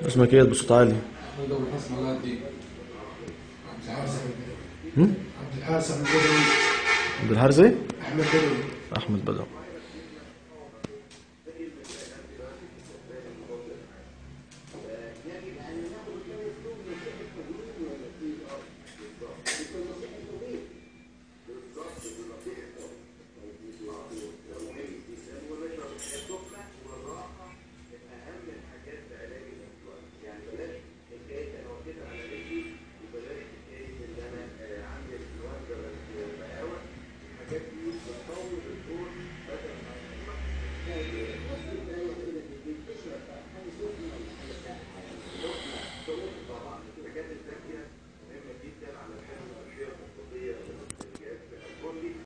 اسمك ايه بصوت عالي احمد ابو الحسن الله يهديك عبد الحارث هم؟ عبد الحارث احمد بدوي عبد الحارث ايه احمد بدوي احمد بدر